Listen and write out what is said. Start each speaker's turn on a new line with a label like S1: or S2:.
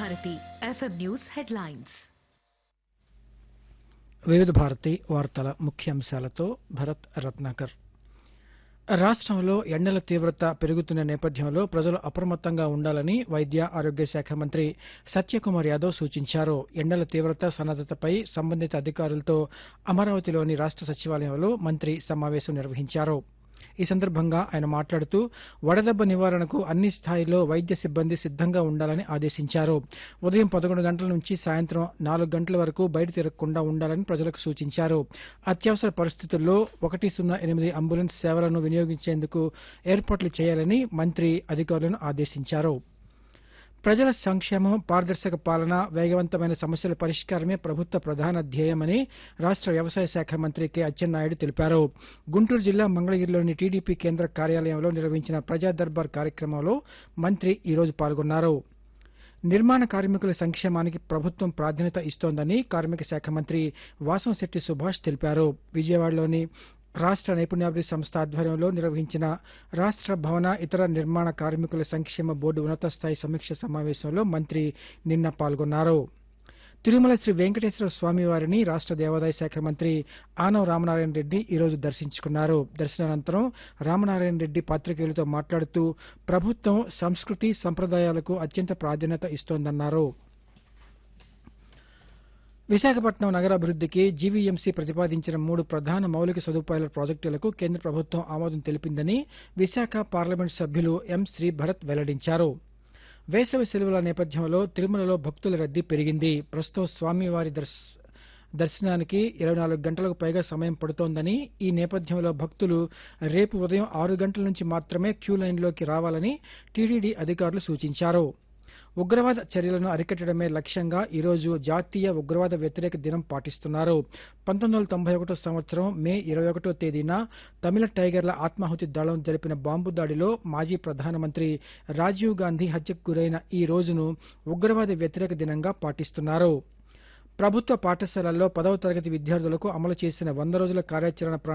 S1: Bharati FM news headlines
S2: వివిధ భారతి వార్తల ముఖ్యాంశాలతో భరత్ రత్నాకర్ రాష్ట్రంలో ఎండల తీవ్రత పెరుగుతున్న నేపథ్యంలో ప్రజలు అప్రమత్తంగా ఉండాలని వైద్య ఆరోగ్య శాఖ మంత్రి సత్యకుమార్ యాదవ్ సూచించారు ఎండల తీవ్రత సన్నద్దతపై సంబంధిత అధికారులతో అమరావతిలోని రాష్ట్ర సచివాలయంలో మంత్రి సమావేశం నిర్వహించారు ఈ సందర్భంగా ఆయన మాట్లాడుతూ వడదెబ్బ నివారణకు అన్ని స్థాయిల్లో వైద్య సిబ్బంది సిద్దంగా ఉండాలని ఆదేశించారు ఉదయం పదకొండు గంటల నుంచి సాయంత్రం నాలుగు గంటల వరకు బయట తిరగకుండా ఉండాలని ప్రజలకు సూచించారు అత్యవసర పరిస్థితుల్లో ఒకటి సున్నా ఎనిమిది అంబులెన్స్ సేవలను వినియోగించేందుకు ఏర్పాట్లు చేయాలని మంత్రి అధికారులను ఆదేశించారు ప్రజల సంక్షేమం పారదర్శక పాలన వేగవంతమైన సమస్యల పరిష్కారమే ప్రభుత్వ ప్రధాన ధ్యేయమని రాష్ట్ర వ్యవసాయ శాఖ మంత్రి కె అచ్చెన్నాయుడు తెలిపారు గుంటూరు జిల్లా మంగళగిరిలోని టీడీపీ కేంద్ర కార్యాలయంలో నిర్వహించిన ప్రజా దర్బార్ కార్యక్రమంలో మంత్రి ఈరోజు పాల్గొన్నారు నిర్మాణ కార్మికుల సంక్షేమానికి ప్రభుత్వం ప్రాధాన్యత ఇస్తోందని కార్మిక శాఖ మంత్రి వాసంశెట్టి సుభాష్ తెలిపారు విజయవాడలోని రాష్ట్ర నైపుణ్యాభివృద్ధి సంస్థ ఆధ్వర్యంలో నిర్వహించిన రాష్ట్ర భవన ఇతర నిర్మాణ కార్మికుల సంక్షేమ బోర్డు ఉన్నత స్థాయి సమీక్ష సమావేశంలో మంత్రి నిన్న పాల్గొన్నారు తిరుమల శ్రీ వెంకటేశ్వర స్వామి వారిని రాష్ట్ర దేవాదాయ శాఖ మంత్రి ఆనవ రామనారాయణ రెడ్డి ఈరోజు దర్శించుకున్నారు దర్శనానంతరం రామనారాయణ రెడ్డి పాత్రికేయులతో మాట్లాడుతూ ప్రభుత్వం సంస్కృతి సంప్రదాయాలకు అత్యంత ప్రాధాన్యత ఇస్తోందన్నారు విశాఖపట్నం నగరాభివృద్ధికి జీవీఎంసీ ప్రతిపాదించిన మూడు ప్రధాన మౌలిక సదుపాయాల ప్రాజెక్టులకు కేంద్ర ప్రభుత్వం ఆమోదం తెలిపిందని విశాఖ పార్లమెంట్ సభ్యులు ఎం శ్రీ భరత్ వెల్లడించారు వేసవి సెలవుల నేపథ్యంలో తిరుమలలో భక్తుల రద్దీ పెరిగింది ప్రస్తుతం స్వామివారి దర్శ దర్శనానికి ఇరవై నాలుగు గంటలకు పైగా సమయం పడుతోందని ఈ నేపథ్యంలో భక్తులు రేపు ఉదయం ఆరు గంటల నుంచి మాత్రమే క్యూ లైన్లోకి రావాలని టీటీడీ అధికారులు సూచించారు ఉగ్రవాద చర్యలను అరికట్టడమే లక్ష్యంగా ఈరోజు జాతీయ ఉగ్రవాద వ్యతిరేక దినం పాటిస్తున్నారు పంతొమ్మిది వందల తొంభై ఒకటో సంవత్సరం మే ఇరవై ఒకటో తేదీన తమిళ టైగర్ల ఆత్మాహుతి దళం జరిపిన బాంబు దాడిలో మాజీ ప్రధానమంత్రి రాజీవ్ గాంధీ హత్యకు గురైన ఈ రోజును ఉగ్రవాద వ్యతిరేక దినంగా పాటిస్తున్నారు ప్రభుత్వ పాఠశాలల్లో పదవ తరగతి విద్యార్థులకు అమలు చేసిన వంద రోజుల కార్యాచరణ